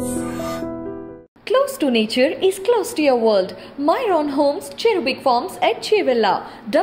Close to nature is close to your world. Myron Homes, Cherubic Farms at Chevilla,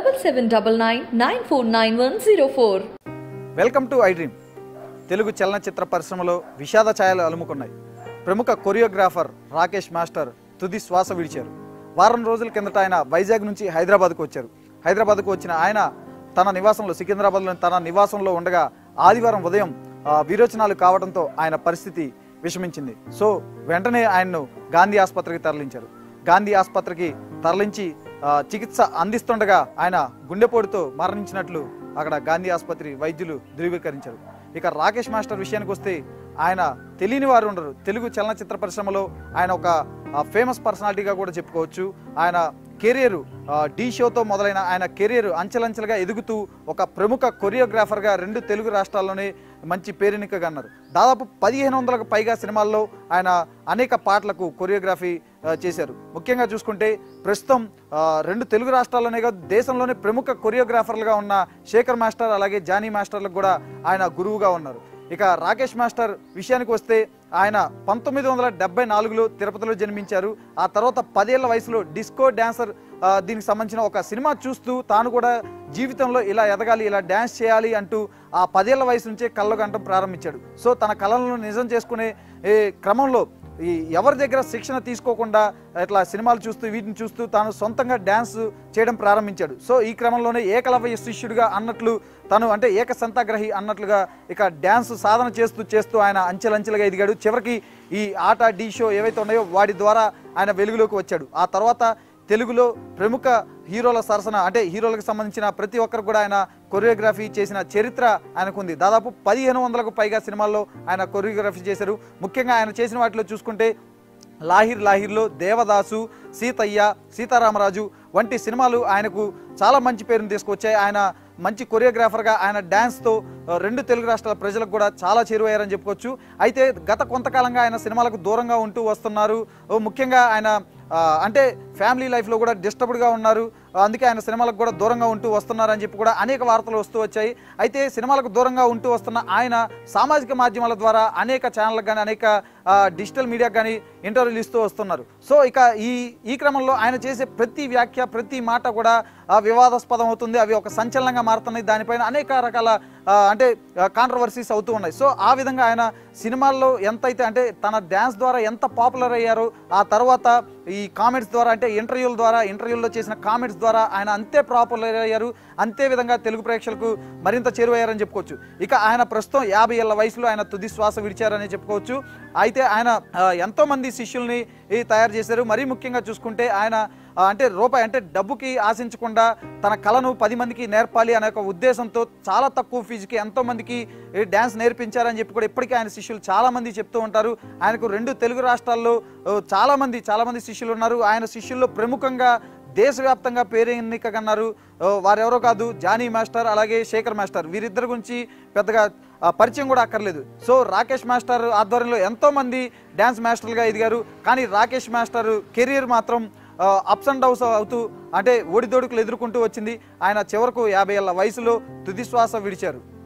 7799 welcome to I dream Telugu చలనచిత్ర పరిశ్రమలో విషాద ఛాయలు అలుముకున్నాయి ప్రముఖ choreographer Rakesh master తుది శ్వాస విడిచారు వారం రోజుల కిందట ఆయన వైజాగ్ నుంచి హైదరాబాద్కు వచ్చారు హైదరాబాద్కు వచ్చిన ఆయన తన నివాసంలో సికింద్రాబాద్లోని తన నివాసంలో ఉండగా ఆదివారం ఉదయం ఆ, విరోచనాలు కావడంతో ఆయన పరిస్థితి విషమించింది సో వెంటనే ఆయన్ను గాంధీ ఆసుపత్రికి తరలించారు గాంధీ ఆసుపత్రికి తరలించి ఆ, చికిత్స అందిస్తుండగా ఆయన గుండెపోటుతో మరణించినట్లు అక్కడ గాంధీ ఆసుపత్రి వైద్యులు ధృవీకరించారు ఇక రాకేష్ మాస్టర్ విషయానికి వస్తే ఆయన తెలియని వారు ఉండరు తెలుగు చలనచిత్ర పరిశ్రమలో ఆయన ఒక ఫేమస్ పర్సనాలిటీగా కూడా చెప్పుకోవచ్చు ఆయన కెరియర్ డి షోతో మొదలైన ఆయన కెరియర్ అంచెలంచెలుగా ఎదుగుతూ ఒక ప్రముఖ కొరియోగ్రాఫర్గా రెండు తెలుగు రాష్ట్రాల్లోనే మంచి పేరెనికగన్నారు దాదాపు పదిహేను వందలకు పైగా సినిమాల్లో ఆయన అనేక పాటలకు కొరియోగ్రఫీ ఆ, చేశారు ముఖ్యంగా చూసుకుంటే ప్రస్తుతం ఆ, రెండు తెలుగు రాష్ట్రాల్లోనే కాదు దేశంలోనే ప్రముఖ కొరియోగ్రాఫర్లుగా ఉన్న శేఖర్ మాస్టర్ అలాగే జానీ మాస్టర్లకు కూడా ఆయన గురువుగా ఉన్నారు ఇక రాకేష్ మాస్టర్ విషయానికి వస్తే ఆయన పంతొమ్మిది వందల డెబ్బై నాలుగులో తిరుపతిలో జన్మించారు ఆ తర్వాత పదేళ్ల వయసులో డిస్కో డాన్సర్ ఆ, దీనికి సంబంధించిన ఒక సినిమా చూస్తూ తాను కూడా జీవితంలో ఇలా ఎదగాలి ఇలా డ్యాన్స్ చేయాలి అంటూ ఆ పదేళ్ల వయసు నుంచే కళ్ళగంటం ప్రారంభించాడు సో తన కళలను నిజం చేసుకునే ఏ, క్రమంలో ఈ ఎవరి దగ్గర శిక్షణ తీసుకోకుండా ఇట్లా సినిమాలు చూస్తూ వీటిని చూస్తూ తాను సొంతంగా డ్యాన్స్ చేయడం ప్రారంభించాడు సో ఈ క్రమంలోనే ఏకలవ్య శిష్యుడిగా అన్నట్లు తను అంటే ఏక సంతాగ్రహి అన్నట్లుగా ఇక డ్యాన్స్ సాధన చేస్తూ చేస్తూ ఆయన అంచెలంచెలుగా ఎదిగాడు చివరికి ఈ ఆట డీ షో ఏవైతే ఉన్నాయో వాటి ద్వారా ఆయన వెలుగులోకి వచ్చాడు ఆ తర్వాత తెలుగులో ప్రముఖ హీరోల సరసన అంటే హీరోలకు సంబంధించిన ప్రతి ఒక్కరు కూడా ఆయన కొరియోగ్రఫీ చేసిన చరిత్ర ఆయనకుంది దాదాపు పదిహేను వందలకు పైగా సినిమాల్లో ఆయన కొరియోగ్రఫీ చేశారు ముఖ్యంగా ఆయన చేసిన వాటిలో చూసుకుంటే లాహిర్ లాహిర్లో దేవదాసు సీతయ్య సీతారామరాజు వంటి సినిమాలు ఆయనకు చాలా మంచి పేరును తీసుకొచ్చాయి ఆయన మంచి కొరియోగ్రాఫర్గా ఆయన డ్యాన్స్తో ఆ, రెండు తెలుగు రాష్ట్రాల ప్రజలకు కూడా చాలా చేరువయ్యారని చెప్పుకోవచ్చు అయితే గత కొంతకాలంగా ఆయన సినిమాలకు దూరంగా ఉంటూ వస్తున్నారు ఓ, ముఖ్యంగా ఆయన ఆ, అంటే ఫ్యామిలీ లైఫ్లో కూడా డిస్టర్బ్డ్గా ఉన్నారు ఆ, అందుకే ఆయన సినిమాలకు కూడా దూరంగా ఉంటూ వస్తున్నారని చెప్పి కూడా అనేక వార్తలు వస్తూ వచ్చాయి అయితే సినిమాలకు దూరంగా ఉంటూ వస్తున్న ఆయన సామాజిక మాధ్యమాల ద్వారా అనేక ఛానళ్ళకు కానీ అనేక ఆ, డిజిటల్ మీడియాకు కానీ ఇంటర్వ్యూలు ఇస్తూ వస్తున్నారు సో ఇక ఈ ఈ క్రమంలో ఆయన చేసే ప్రతి వ్యాఖ్య ప్రతి మాట కూడా ఆ, వివాదాస్పదం అవుతుంది అవి ఒక సంచలనంగా మారుతున్నాయి దానిపైన అనేక రకాల ఆ, అంటే కాంట్రవర్సీస్ అవుతూ ఉన్నాయి సో ఆ విధంగా ఆయన సినిమాల్లో ఎంతైతే అంటే తన డ్యాన్స్ ద్వారా ఎంత పాపులర్ అయ్యారో ఆ తర్వాత ఈ కామెంట్స్ ద్వారా అంటే ఇంటర్వ్యూల ద్వారా ఇంటర్వ్యూల్లో చేసిన కామెంట్స్ ద్వారా ఆయన అంతే పాపులర్ అయ్యారు అంతే విధంగా తెలుగు ప్రేక్షకులకు మరింత చేరువయ్యారని చెప్పుకోవచ్చు ఇక ఆయన ప్రస్తుతం యాభై ఏళ్ల వయసులో ఆయన తుది శ్వాస విడిచారని చెప్పుకోవచ్చు అయితే ఆయన ఆ, ఎంతో మంది శిష్యుల్ని ఈ తయారు చేశారు మరీ ముఖ్యంగా చూసుకుంటే ఆయన ఆ, అంటే రూపాయి అంటే డబ్బుకి ఆశించకుండా తన కళను పది మందికి నేర్పాలి అనే ఒక ఉద్దేశంతో చాలా తక్కువ ఫీజుకి ఎంతో మందికి ఈ డ్యాన్స్ నేర్పించారని చెప్పి కూడా ఇప్పటికీ ఆయన శిష్యులు చాలా మంది చెప్తూ ఉంటారు ఆయనకు రెండు తెలుగు రాష్ట్రాల్లో ఆ, చాలా మంది చాలా మంది శిష్యులు ఉన్నారు ఆయన శిష్యుల్లో ప్రముఖంగా దేశవ్యాప్తంగా పేరు ఎన్నికగన్నారు వారెవరో కాదు జానీ మాస్టర్ అలాగే శేఖర్ మాస్టర్ వీరిద్దరి గురించి పెద్దగా ఆ, పరిచయం కూడా అక్కర్లేదు సో రాకేష్ మాస్టర్ ఆధ్వర్యంలో ఎంతో మంది డ్యాన్స్ మాస్టర్లుగా ఎదిగారు కానీ రాకేష్ మాస్టర్ కెరీర్ మాత్రం అప్స్ అండ్ డౌన్స్ అవుతూ అంటే ఒడిదొడుకులు ఎదుర్కొంటూ వచ్చింది ఆయన చివరకు యాభై ఏళ్ళ వయసులో తుది శ్వాస విడిచారు